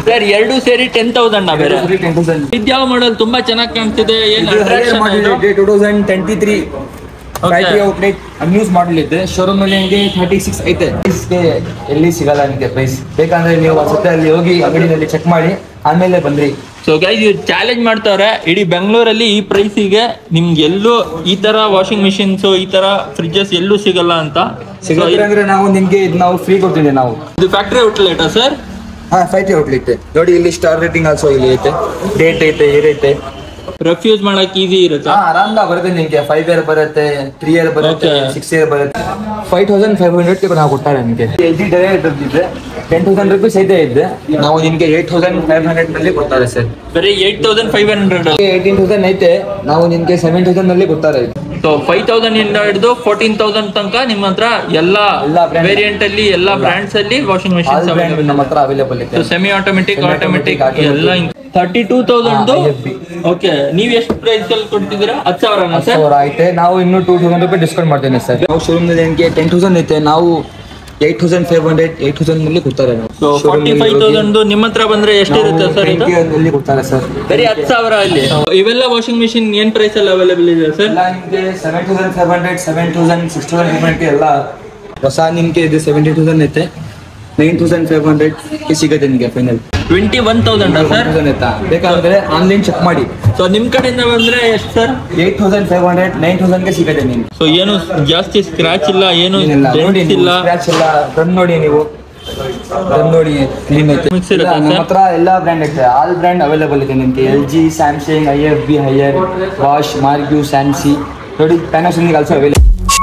Sir ಎರಡು ಸೇರಿ ten thousand ಬೇರೆ ಟೆನ್ ತೌಸಂಡ್ ಇದ್ಯಾವ ಮಾಡಲ್ ತುಂಬಾ ಚೆನ್ನಾಗಿ ಕಾಣ್ತಿದೆ ಏನ್ ಇದು ಹೈಯರ್ attraction ಮಾಡಲ್ ಇದು? ಇದೆ two thousand twenty three Okay. Factory outlet unused model ಇದೆ ಶೋರೂಮ್ ಅಲ್ಲಿ ನಿಮಗೆ ಥರ್ಟಿ ಸಿಕ್ಸ್ ಐತೆ ಪ್ರೈಸ್ಗೆ ಎಲ್ಲಿ ಸಿಗಲ್ಲ ನಿಮಗೆ ಪ್ರೈಸ್ ಬೇಕಂದ್ರೆ ನೀವು ಒಂದ್ಸತಿ ಅಲ್ಲಿ ಹೋಗಿ ಅಂಗಡಿನಲ್ಲಿ ಚೆಕ್ ಮಾಡಿ ಆಮೇಲೆ ಬಂದ್ರಿ ಸೊ ಗೈಸ್ ಇವ್ರು ಚಾಲೆಂಜ್ ಮಾಡ್ತಾವ್ರೆ ಇಡೀ ಬೆಂಗಳೂರಲ್ಲಿ ಈ ಪ್ರೈಸಿಗೆ ನಿಮ್ಗೆ ಎಲ್ಲೂ ಈ ತರ ವಾಷಿಂಗ್ ಮಿಷಿನ್ಸ್ ಈ ತರ ಫ್ರಿಡ್ಜಸ್ ಎಲ್ಲೂ ಸಿಗಲ್ಲ ಅಂತ So, ಸಿಗುತ್ತೆ ಅಂದ್ರೆ ನಾವು ನಿಮ್ಗೆ ಇದು ನಾವು ಫ್ರೀ ಕೊಡ್ತೀವಿ ನಾವು ಇದು ಫ್ಯಾಕ್ಟ್ರಿ ಔಟ್ಲೆಟಾ ಸರ್ ಹಾ ಫ್ಯಾಕ್ಟ್ರಿ ಔಟ್ಲೆಟ್ ನೋಡಿ ಇಲ್ಲಿ ಸ್ಟಾರ್ ರೇಟಿಂಗ್ ಆಲ್ಸೋ ಇಲ್ಲಿ ಐತೆ ಡೇಟ್ ಐತೆ ಏರ್ ಐತೆ ರೆಫ್ಯೂಸ್ ಮಾಡಕ್ ಈಸಿ ಇರುತ್ತಾ ಹಾ ಆರಾಮ್ದಾಗ ಬರುತ್ತೆ ನಿಮ್ಗೆ ಫೈವ್ ಇಯರ್ ಬರುತ್ತೆ ತ್ರೀ ಇಯರ್ ಬರುತ್ತೆ Okay. ಸಿಕ್ಸ್ ಇಯರ್ ಬರುತ್ತೆ ಫೈವ್ ತೌಸಂಡ್ ಫೈವ್ ಹಂಡ್ರೆಡ್ ನಾವು ಕೊಡ್ತಾರೆ ನಿಮಗೆ ಎಲ್ ಜಿ ಡೈರೆಕ್ಟ್ ಇದೆ ಟೆನ್ ತೌಸಂಡ್ ರುಪೀಸ್ ಐತೆ ಇದೆ ನಾವು ನಿಮ್ಗೆ ಏಟ್ ತೌಸಂಡ್ ಫೈವ್ ಹಂಡ್ರೆಡ್ ನಲ್ಲಿ ಕೊಡ್ತಾರೆ ಸರ್ ಬರೀ eight thousand five hundred eighteen thousand ಐತೆ ನಾವು ನಿಮ್ಗೆ ಸೆವೆನ್ ತೌಸಂಡ್ ನಲ್ಲಿ ಕೊಡ್ತಾರೆ ಸೊ ಫೈವ್ ತೌಸಂಡ್ ಇಂದ ಹಿಡಿದು ಫೋರ್ಟೀನ್ ತೌಸಂಡ್ ತನಕ ನಿಮ್ಮ ಹತ್ರ ಎಲ್ಲಾ ಎಲ್ಲ brand- ವೇರಿಯಂಟ್ ಅಲ್ಲಿ ಎಲ್ಲಾ ಬ್ರಾಂಡ್ಸ್ ಅಲ್ಲಿ ವಾಷಿಂಗ್ ಆಲ್ ಮಿಷಿನ್ಸ್ ಬ್ರ್ಯಾಂಡ್ ನಮ್ಮ ಹತ್ರ ಅವೈಲೇಬಲ್ ಐತೆ ಸೆಮಿ ಆಟೋಮೆಟಿಕ್ Semi-automatic, ಆಟೋಮೆಟಿಕ್ ಎಲ್ಲ ತರ್ಟಿ ಟೂ ತೌಸಂಡ್ ಹಾ, IFB. ಓಕೆ ನೀವ್ ಎಷ್ಟು ಪ್ರೈಸ್ ಅಲ್ಲಿ ಕೊಡ್ತಿದ್ದೀರಾ ಹತ್ತು ಸಾವಿರನಾ ಸರ್ ಸಾವಿರ ಐತೆ ನಾವು ಇನ್ನೂ ಟೂ ತೌಸಂಡ್ ರೂಪಾಯಿ ಡಿಸ್ಕೌಂಟ್ ಮಾಡ್ತೇನೆ ಸರ್ ನಾವು ಶೋರೂಮ್ ನಲ್ಲಿ ನಿಮಗೆ ಟೆನ್ ತೌಸಂಡ್ ಐತೆ ನಾವು eight thousand five hundred eight thousand ನಲ್ಲಿ ಕೊಡ್ತಾರೆ ನಾವು ಸೊ ಫಾರ್ಟಿ ಫೈವ್ ತೌಸಂಡ್ ನಿಮ್ಮ ಹತ್ರ ಬಂದ್ರೆ ಎಷ್ಟಿರುತ್ತೆ ಸರ್ ಇದು ನಲ್ಲಿ ಕೊಡ್ತಾರೆ ಸರ್ ಬರೀ ಹತ್ತು ಸಾವಿರ ಅಲ್ಲಿ ಇವೆಲ್ಲ ವಾಷಿಂಗ್ ಮಿಷಿನ್ ಏನ್ ಪ್ರೈಸ್ ಅಲ್ಲಿ ಅವೈಲೇಬಲ್ ಇದೆ ಸರ್ ಎಲ್ಲ ನಿಮಗೆ seven thousand five hundred seven thousand six thousand five hundred ಎಲ್ಲ ಹೊಸ ನಿಮಗೆ ಇದು ಸೆವೆಂಟಿ ತೌಸಂಡ್ ಐತೆ ನೈನ್ ತೌಸಂಡ್ ಫೈವ್ ಹಂಡ್ರೆಡ್ ಸಿಗುತ್ತೆ ನಿಮಗೆ final twenty one thousand sir thousand ಆಯ್ತಾ ಬೇಕಾದ್ರೆ ಆನ್ಲೈನ್ ಚೆಕ್ ಮಾಡಿ ಸೊ ನಿಮ್ ಕಡೆಯಿಂದ ಬಂದ್ರೆ ಎಷ್ಟು sir eight thousand five hundred nine ತೌಸಂಡ್ಗೆ ಸಿಗುತ್ತೆ ನಿಮ್ಗೆ ಸೊ ಏನು ಜಾಸ್ತಿ ಸ್ಕ್ರಾಚ್ ಇಲ್ಲ ಏನು ಏನಿಲ್ಲ ನೋಡಿ dents ಇಲ್ಲ ಸ್ಕ್ರಾಚ್ ಇಲ್ಲ ರನ್ ನೋಡಿ ನೀವು ರನ್ ನೋಡಿ ಕ್ಲೀನ್ ಐತೆ Mix ಇರುತ್ತಾ ಇಲ್ಲ, ನಮ್ಮ sir? ಹತ್ರ ಎಲ್ಲ ಬ್ರ್ಯಾಂಡ್ ಐತೆ ಆಲ್ ಬ್ರ್ಯಾಂಡ್ ಅವೈಲೇಬಲ್ ಇದೆ ನಿಮಗೆ L G Samsung I F B Haier ವಾಶ್ ಮಾರ್ಗ್ಯೂ ಸ್ಯಾಮ್ಸಿ ನೋಡಿ Panasonic also available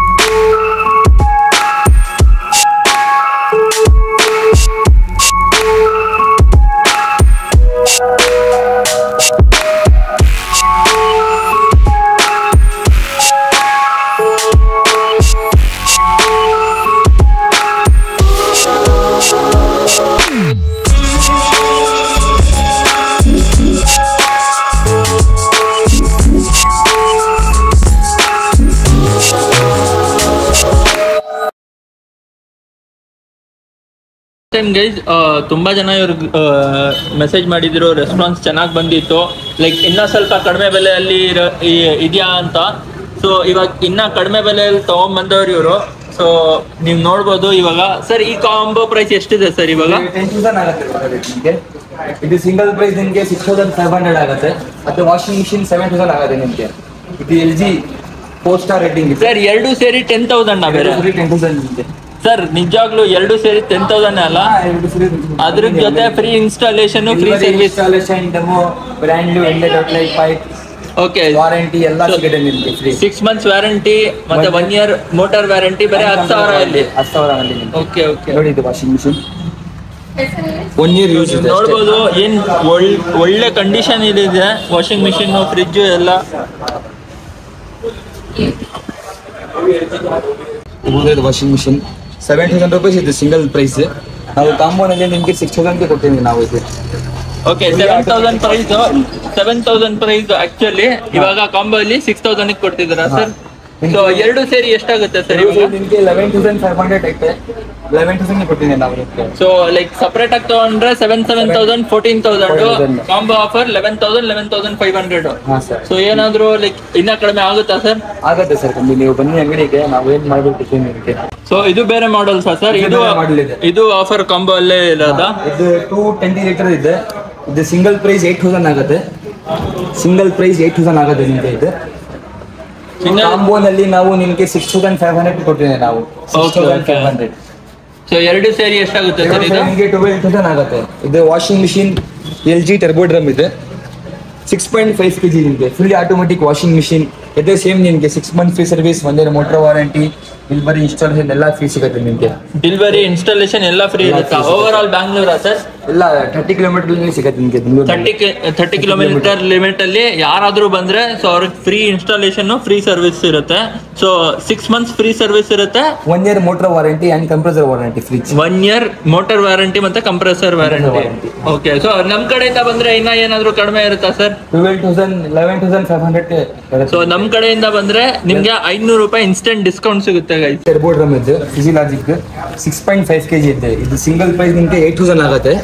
time guys ತುಂಬಾ ಜನ ಇವ್ರಿಗೆ ಮೆಸೇಜ್ ಮಾಡಿದ್ರು ರೆಸ್ಪಾನ್ಸ್ ಚೆನ್ನಾಗಿ ಬಂದಿತ್ತು ಲೈಕ್ ಇನ್ನ ಸ್ವಲ್ಪ ಕಡಿಮೆ ಬೆಲೆಯಲ್ಲಿ ಇರ- ಈ- ಇದೆಯಾ ಅಂತ ಸೊ ಇವಾಗ ಇನ್ನ ಕಡಿಮೆ ಬೆಲೆಯಲ್ಲಿ ತಗೊಂಡ್ಬಂದವ್ರು ಇವರು ಸೊ ನೀವು ನೋಡ್ಬೋದು ಇವಾಗ ಸರ್ ಈ ಕಾಂಬೋ ಪ್ರೈಸ್ ಎಷ್ಟಿದೆ ಸರ್ ಇವಾಗ ಟೆನ್ ತೌಸಂಡ್ ಆಗುತ್ತೆ brother ನಿಮ್ಗೆ ಇದು ಸಿಂಗಲ್ ಪ್ರೈಸ್ ನಿಮಗೆ ಸಿಕ್ಸ್ ತೌಸಂಡ್ ಫೈವ್ ಹಂಡ್ರೆಡ್ ಆಗುತ್ತೆ ಮತ್ತೆ ವಾಷಿಂಗ್ ಮಿಷಿನ್ ಸೆವೆನ್ ತೌಸಂಡ್ ಆಗುತ್ತೆ ನಿಮಗೆ ಇದು L G four star rating ಇದೆ ಸರ್ ಎರಡು ಸೇರಿ ಟೆನ್ ತೌಸಂಡ್ ಬೇರೆ ಟೆನ್ ತೌಸಂಡ್ ನಿಮಗೆ ಸರ್ ನಿಜವಾಗ್ಲೂ ಎರಡು ಸೇರಿ ಟೆನ್ ತೌಸಂಡ್ ಅಲ್ಲ ಅದ್ರ ಜೊತೆ free installation free service installation demo brand new ended outlet pipe okay warranty ಎಲ್ಲ ಸಿಗುತ್ತೆ ನಿಮಗೆ ಫ್ರೀ ಸಿಕ್ಸ್ ಮಂತ್ಸ್ ವ್ಯಾರಂಟಿ ಮತ್ತೆ ಒನ್ ಇಯರ್ ಮೋಟಾರ್ ವ್ಯಾರಂಟಿ ಬರೀ ಹತ್ತು ಸಾವಿರ ಅಲ್ಲಿ ಹತ್ತು ಸಾವಿರ ಅಲ್ಲಿ ನಿಮ್ಗೆ. ಓಕೆ ಓಕೆ ನೋಡಿ ಇದು washing machine one year use ಇದೆ ಅಷ್ಟೇ. ನೋಡ್ಬೋದು ಏನ್ ಒಳ್- ಒಳ್ಳೆ ಕಂಡೀಷನ್ ಇದೆ ವಾಷಿಂಗ್ ಮಿಷಿನ್ ಫ್ರಿಜ್ ಎಲ್ಲ ಇದು washing machine seven thousand rupees ಇದೆ ಸಿಂಗಲ್ ಪ್ರೈಸ್ ನಾವು ಕಾಂಬೋನಲ್ಲಿ ನಿಮಗೆ ಸಿಕ್ಸ್ ತೌಸಂಡ್ಗೆ ಕೊಡ್ತೀವಿ ನಾವು ಇದು okay seven thousand price seven thousand price actually ಇವಾಗ ಕಾಂಬೋ ಅಲ್ಲಿ ಸಿಕ್ಸ್ ತೌಸಂಡ್ ಕೊಡ್ತಿದ್ದೀರಾ ಸರ್ ಸೊ ಎರಡು ಸೇರಿ ಎಷ್ಟಾಗುತ್ತೆ ಸರ್ ಇವಾಗ ನಿಮಗೆ ಲೆವೆನ್ ತೌಸಂಡ್ ಫೈವ್ ಹಂಡ್ರೆಡ್ ಐತೆ ಲೆವೆನ್ ತೌಸಂಡ್ ಕೊಡ್ತೀನಿ ನಾವು ನಿಮ್ಗೆ ಸೊ ಲೈಕ್ ಸಪರೇಟ್ ಆಗಿ ತಗೊಂಡ್ರೆ seven seven thousand fourteen thousand 14,000. Combo offer eleven thousand eleven thousand five hundred ಹಾಂ ಸರ್ ಸೊ ಏನಾದ್ರು ಲೈಕ್ ಇನ್ನ ಕಡಿಮೆ ಆಗುತ್ತಾ ಸರ್ ಆಗುತ್ತೆ ಸರ್ ಕಮ್ಮಿ ನೀವು ಬನ್ನಿ ಅಂಗಡಿಗೆ ನಾವು ಏನು ಮಾಡ್ಬಿಟ್ಟು ನಿಮಗೆ ಸೊ ಇದು ಬೇರೆ ಮಾಡಲ್ಸ್ ಸರ್ ಇದು ಇದು ಬೇರೆ model ಇದೆ. ಇದು ಆಫರ್ ಕಾಂಬೋ ಅಲ್ಲೇ ಇರೋದಾ ಇದು ಟೂ ಟ್ವೆಂಟಿ ಲೀಟರ್ ಇದೆ ಇದು ಸಿಂಗಲ್ ಪ್ರೈಸ್ ಏಟ್ ತೌಸಂಡ್ ಆಗುತ್ತೆ ಸಿಂಗಲ್ ಪ್ರೈಸ್ ಏಟ್ ತೌಸಂಡ್ ಆಗುತ್ತೆ ನಿಮಗೆ ಇದು Single- ಕಾಂಬೋನಲ್ಲಿ ನಾವು ನಿಮಗೆ ಸಿಕ್ಸ್ ತೌಸಂಡ್ ಫೈವ್ ಹಂಡ್ರೆಡ್ ಕೊಡ್ತೀವಿ ನಾವು six Okay, thousand okay. Five hundred so ಎರಡು ಸೇರಿ ಎಷ್ಟಾಗುತ್ತೆ ಸರ್ ಇದು ನಿಮಗೆ ಟ್ವೆಲ್ ತೌಸಂಡ್ ಆಗುತ್ತೆ ಇದು washing machine L G turbo drum ಇದೆ six point five K G ನಿಮಗೆ ಫುಲ್ಲಿ ಆಟೋಮೆಟಿಕ್ ವಾಷಿಂಗ್ ಮಿಷಿನ್ ಇದೆ ಸೇಮ್ ನಿಮಗೆ ಸಿಕ್ಸ್ ಮಂತ್ ಫ್ರೀ ಸರ್ವಿಸ್ ಒಂದೇ ಮೋಟರ್ ವಾರಂಟಿ ಇಲ್ಲಿ ಬರೀ ಇನ್ಸ್ಟಾಲೇಷನ್ ಎಲ್ಲ ಫ್ರೀ ಸಿಗುತ್ತೆ ನಿಮಗೆ ಡೆಲಿವರಿ ಇನ್ಸ್ಟಾಲೇಷನ್ ಎಲ್ಲ ಫ್ರೀ ಇರುತ್ತಾ ಓವರ್ ಆಲ್ ಬ್ಯಾಂಗ್ಳೂರಾ ಸರ್ ಎಲ್ಲ ಥರ್ಟಿ ಕಿಲೋಮೀಟರ್ ಸಿಗುತ್ತೆ ನಿಮಗೆ ಥರ್ಟಿ ಥರ್ಟಿ ಕಿಲೋಮೀಟರ್ ಲಿಮಿಟ್ ಅಲ್ಲಿ ಯಾರಾದ್ರೂ ಬಂದ್ರೆ ಸೊ ಅವ್ರಿಗೆ ಫ್ರೀ ಇನ್ಸ್ಟಾಲೇಷನ್ ಫ್ರೀ ಸರ್ವಿಸ್ ಇರುತ್ತೆ so six months free service ಇರುತ್ತೆ one year motor warranty and compressor warranty fridge one year motor warranty ಮತ್ತೆ compressor warranty warranty. Okay so ನಮ್ ಕಡೆಯಿಂದ ಬಂದ್ರೆ ಇನ್ನ ಏನಾದ್ರೂ ಕಡಿಮೆ ಇರುತ್ತಾ sir twelve thousand eleven thousand five hundred so ನಮ್ ಕಡೆಯಿಂದ ಬಂದ್ರೆ ನಿಮ್ಗೆ ಐನೂರು ರೂಪಾಯಿ ಇನ್ಸ್ಟೆಂಟ್ ಡಿಸ್ಕೌಂಟ್ ಸಿಗುತ್ತೆ ಗೈಸ್ ಟರ್ಬೋ ಡ್ರಮ್ ಇದೆ ಫಿಸಿಲಾಜಿಕ್ six point five K G ಇದೆ ಇದು ಸಿಂಗಲ್ ಪ್ರೈಸ್ ನಿಮಗೆ ಏಟ್ ತೌಸಂಡ್ ಆಗುತ್ತೆ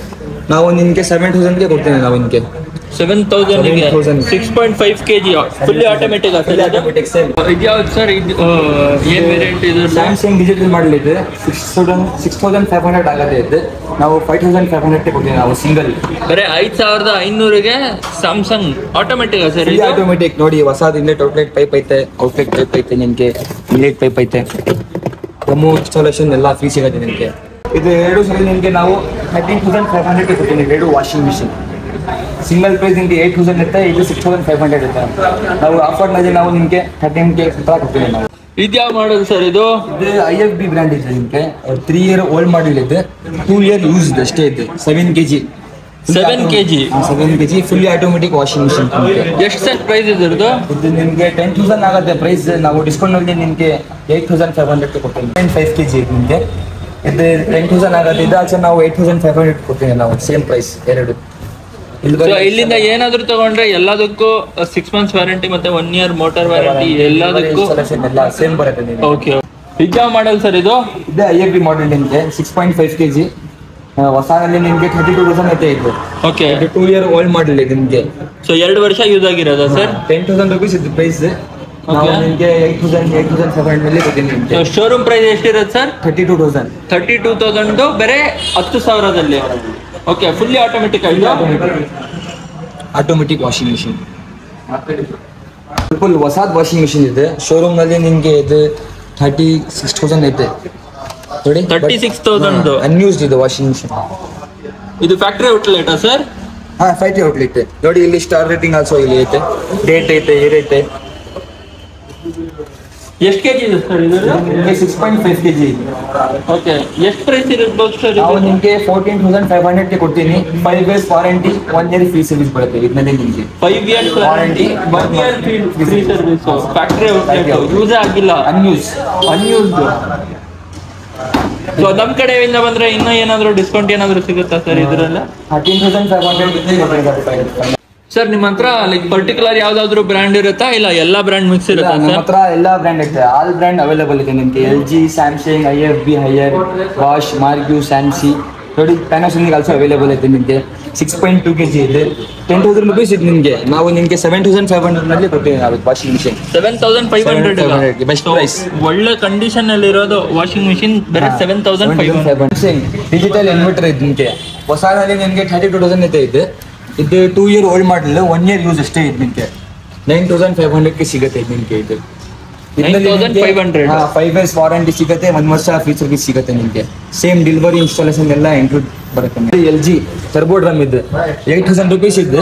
ನಾವು ನಿನ್ಗೆ ಸೆವೆನ್ ತೌಸಂಡ್ಗೆ ಕೊಡ್ತೀನಿ ನಾವು ನಿನ್ಗೆ ಸೆವೆನ್ ತೌಸಂಡ್ಗೆ 7,000. Six point five K G fully automatic Fully automatic, same. ಇದ್ಯಾವ್ದು ಸರ್ ಇದು ಆ, ಏನ್ ವೇರಿಯಂಟ್ ಇದು ಸ್ಯಾಮ್ಸಂಗ್ ಡಿಜಿಟಲ್ ಮಾಡಲ್ ಇದೆ six thousand six thousand five hundred ಆಗತ್ತೆ ಇದೆ ನಾವು ಫೈವ್ ತೌಸಂಡ್ ಫೈವ್ ಹಂಡ್ರೆಡ್ಗೆ ಕೊಡ್ತೀವಿ ನಾವು ಸಿಂಗಲ್ ಬರೀ ಐದ್ ಸಾವಿರದ ಐನೂರಿಗೆ ಸ್ಯಾಮ್ಸಂಗ್ ಆಟೋಮೆಟಿಕ್ ಸರ್ ಫುಲ್ಲಿ ಇದು ಆಟೋಮೆಟಿಕ್ ನೋಡಿ ಹೊಸದು ಇನ್ಲೆಟ್ ಔಟ್ಲೆಟ್ ಪೈಪ್ ಐತೆ ಔಟ್ಲೆಟ್ ಪೈಪ್ ಐತೆ ನಿಮಗೆ ಇನ್ಲೆಟ್ ಪೈಪ್ ಐತೆ ಪ್ರಮೋ ಇನ್ಸ್ಟಾಲೇಷನ್ ಎಲ್ಲ ಫ್ರೀ ಸಿಗುತ್ತೆ ನಿಮಗೆ ಇದು ಎರಡು ಸರಿ ನಿಮಗೆ ನಾವು ಥರ್ಟೀನ್ ತೌಸಂಡ್ ಫೈವ್ ಹಂಡ್ರೆಡ್ಗೆ ಕೊಡ್ತೀನಿ ಎರಡು ವಾಷಿಂಗ್ ಮಿಷಿನ್ ಸಿಂಗಲ್ ಪ್ರೈಸ್ ನಿಮಗೆ ಏಟ್ ತೌಸಂಡ್ ಇರುತ್ತೆ ಇದು ಸಿಕ್ಸ್ ತೌಸಂಡ್ ಫೈವ್ ಹಂಡ್ರೆಡ್ ಇರುತ್ತೆ ನಾವು ಆಫರ್ನಲ್ಲಿ ನಾವು ನಿಮಗೆ ಥರ್ಟೀನ್ ಕೆ ಕೊಡ್ತೀವಿ ನಾವು ಇದ್ಯಾವ ಮಾಡೋದು ಸರ್ ಇದು ಇದು ಐ ಎಫ್ ಬಿ ಬ್ರ್ಯಾಂಡ್ ಇದೆ ನಿಮಗೆ ತ್ರೀ ಇಯರ್ ಓಲ್ಡ್ ಮಾಡಲ್ ಇದೆ ಟೂ ಇಯರ್ ಯೂಸ್ ಅಷ್ಟೇ ಇದೆ seven K G 7 kg? Seven K G fully automatic washing machine ಎಷ್ಟು ಸರ್ ಪ್ರೈಸ್ ಇದ್ರದ್ದು ಇದು ನಿಮಗೆ ಟೆನ್ ತೌಸಂಡ್ ಆಗುತ್ತೆ ಪ್ರೈಸ್ ನಾವು ಡಿಸ್ಕೌಂಟಲ್ಲಿ ನಿಮಗೆ ಏಯ್ಟ್ ತೌಸಂಡ್ ಫೈವ್ ಹಂಡ್ರೆಡ್ಗೆ ಕೊಡ್ತೀನಿ ಟೆನ್ ಫೈವ್ ಕೆ ಜಿ ನಿಮಗೆ ಇದು ಟೆನ್ ತೌಸಂಡ್ ಆಗುತ್ತೆ ಇದು ಆಚೆ ನಾವು ಏಯ್ಟ್ ತೌಸಂಡ್ ಫೈವ್ ಹಂಡ್ರೆಡ್ ಕೊಡ್ತೀನಿ ನಾವು ಸೇಮ್ ಪ್ರೈಸ್ ಎರಡು ಇಲ್ಲಿ ಸೊ ಬರೀ- ಇಲ್ಲಿಂದ ಏನಾದ್ರು ತಗೊಂಡ್ರೆ ಎಲ್ಲದಕ್ಕೂ ಸಿಕ್ಸ್ ಮಂತ್ಸ್ ವ್ಯಾರಂಟಿ ಮತ್ತೆ ಒನ್ ಇಯರ್ ಮೋಟಾರ್ ವ್ಯಾರಂಟಿ ಎಲ್ಲದಕ್ಕೂ Installation ಎಲ್ಲ ಸೇಮ್ ಬರುತ್ತೆ ನಿಮಗೆ ಓಕೆ ಇದ್ಯಾವ ಮಾಡಲ್ ಸರ್ ಇದು ಇದೆ ಐ ಎಫ್ ಬಿ ಮಾಡೆಲ್ ನಿಮಗೆ six point five K G ಹೊಸದಲ್ಲಿ ನಿಮಗೆ ಥರ್ಟಿ ಟೂ ತೌಸಂಡ್ ಐತೆ ಇದು okay two year old model ಇದೆ ನಿಮಗೆ ಸೊ ಎರಡು ವರ್ಷ ಯೂಸ್ ಆಗಿರೋದಾ ಸರ್ ಟೆನ್ ತೌಸಂಡ್ ರುಪೀಸ್ ಇದು ಪ್ರೈಸ್ ನಾವು Okay. ನಿಮಗೆ eight thousand eight thousand five hundred ಮೇಲೆ ಕೊಡ್ತೀನಿ ಸೊ ನಿಮಗೆ ಶೋರೂಮ್ ಪ್ರೈಸ್ ಎಷ್ಟಿರುತ್ತೆ sir thirty two thousand thirty two thousand ಬೇರೆ ಹತ್ತು ಸಾವಿರದಲ್ಲಿ ಓಕೆ ಫುಲ್ಲಿ ಆಟೋಮೆಟಿಕ್ ಆಯ್ತು ಆಟೋಮೆಟಿಕ್ ವಾಷಿಂಗ್ ಮಿಷಿನ್ ಫುಲ್ ಹೊಸದ್ ವಾಷಿಂಗ್ ಮಿಷಿನ್ ಇದೆ ಶೋರೂಮ್ ನಲ್ಲಿ ನಿಮ್ಗೆ ಇದು ಥರ್ಟಿ ಸಿಕ್ಸ್ ತೌಸಂಡ್ ಐತೆ ನೋಡಿ 36,000. ಅನ್ಯೂಸ್ಡ್ ಇದೆ ವಾಷಿಂಗ್ ಮಿಷಿನ್ ಇದು ಫ್ಯಾಕ್ಟ್ರಿ ಔಟ್ಲೆಟಾ ಸರ್ ಹಾ ಫೈವ್ ಔಟ್ಲೆಟ್ ನೋಡಿ ಇಲ್ಲಿ ಸ್ಟಾರ್ ರೇಟಿಂಗ್ ಆಲ್ಸೋ ಇಲ್ಲಿ ಐತೆ ಡೇಟ್ ಐತೆ ಏರ್ ಐತೆ ಎಷ್ಟು ಕೆ ಜಿ ಇದೆ ಸರ್ ಇದು ನಿಮಗೆ six point five K G okay ಎಷ್ಟು ಪ್ರೈಸ್ ಇರ್ಬೋದು ಸರ್ ನಾವು ಇದು ನಿಮಗೆ ಫೋರ್ಟೀನ್ ತೌಸಂಡ್ ಫೈವ್ ಹಂಡ್ರೆಡ್ಗೆ ಕೊಡ್ತೀನಿ five years warranty one year free service ಬರುತ್ತೆ ಇದರಲ್ಲಿ ನಿಮಗೆ five years warranty one year free service factory outlet use ಆಗಿಲ್ಲ ಅನ್ಯೂಸ್ ಅನ್ಯೂಸ್ಡ್ ಸೊ ನಮ್ ಕಡೆಯಿಂದ ಬಂದ್ರೆ ಇನ್ನೂ ಏನಾದ್ರು ಡಿಸ್ಕೌಂಟ್ ಏನಾದ್ರು ಸಿಗುತ್ತಾ ಸರ್ ಇದರಲ್ಲ thirteen thousand five hundred sir ನಿಮ್ಮ ಹತ್ರ ಲೈಕ್ ಪರ್ಟಿಕ್ಯುಲರ್ ಯಾವ್ದಾದ್ರು ಬ್ರ್ಯಾಂಡ್ ಇರುತ್ತಾ ಇಲ್ಲ ಎಲ್ಲಾ ಬ್ರ್ಯಾಂಡ್ ಮಿಕ್ಸ್ ಇಲ್ಲ, ಇರುತ್ತಾ ನಮ್ಮ ಸರ್ ಹತ್ರ ಎಲ್ಲ ಬ್ರ್ಯಾಂಡ್ ಐತೆ ಆಲ್ ಬ್ರ್ಯಾಂಡ್ ಅವೈಲೇಬಲ್ ಇದೆ ನಿಮಗೆ L G Samsung I F B Haier ವಾಶ್ ಮಾರ್ಗ್ಯೂ ಸ್ಯಾಮ್ಸಿ ನೋಡಿ ಪ್ಯಾನಾಸೋನಿಕ್ ಆಲ್ಸೋ ಅವೈಲೇಬಲ್ ಐತೆ ನಿಮಗೆ six point two K G ಇದೆ ಟೆನ್ ತೌಸಂಡ್ ರುಪೀಸ್ ಇದೆ ನಿಮಗೆ ನಾವು ನಿಮಗೆ ಸೆವೆನ್ ತೌಸಂಡ್ ಫೈವ್ ಹಂಡ್ರೆಡ್ನಲ್ಲಿ ಕೊಡ್ತೀವಿ ನಾವು washing machine seven thousand five hundred 7,500 best price. ಒಳ್ಳೆ ಕಂಡೀಷನ್ ಅಲ್ಲಿ ಇರೋದು ವಾಷಿಂಗ್ ಮಿಷಿನ್ ಬೇರೆ seven thousand five hundred digital inverter ಇದೆ ನಿಮಗೆ ಹೊಸದಲ್ಲಿ ನಿಮಗೆ ಥರ್ಟಿ ಟೂ ತೌಸಂಡ್ ಐತೆ ಇದೆ ಇದು two year old model one year use ಅಷ್ಟೇ ಇದೆ ನಿಮಗೆ ನೈನ್ ತೌಸಂಡ್ ಫೈವ್ ಹಂಡ್ರೆಡ್ಗೆ ಸಿಗುತ್ತೆ ಇದು ನಿಮಗೆ ಇದು 9,500. ಫೈವ್ ಇಯರ್ಸ್ ವಾರಂಟಿ ಸಿಗುತ್ತೆ ಒಂದು ವರ್ಷ ಫ್ರೀ ಸರ್ವಿಸ್ ಸಿಗುತ್ತೆ ನಿಮಗೆ ಸೇಮ್ ಡೆಲಿವರಿ ಇನ್ಸ್ಟಾಲೇಷನ್ ಎಲ್ಲ ಇನ್ಕ್ಲೂಡ್ ಬರುತ್ತೆ ಎಲ್ ಜಿ ಟರ್ಬೋ ಡ್ರಮ್ ಇದೆ ಏಯ್ಟ್ ತೌಸಂಡ್ ರುಪೀಸ್ ಇದೆ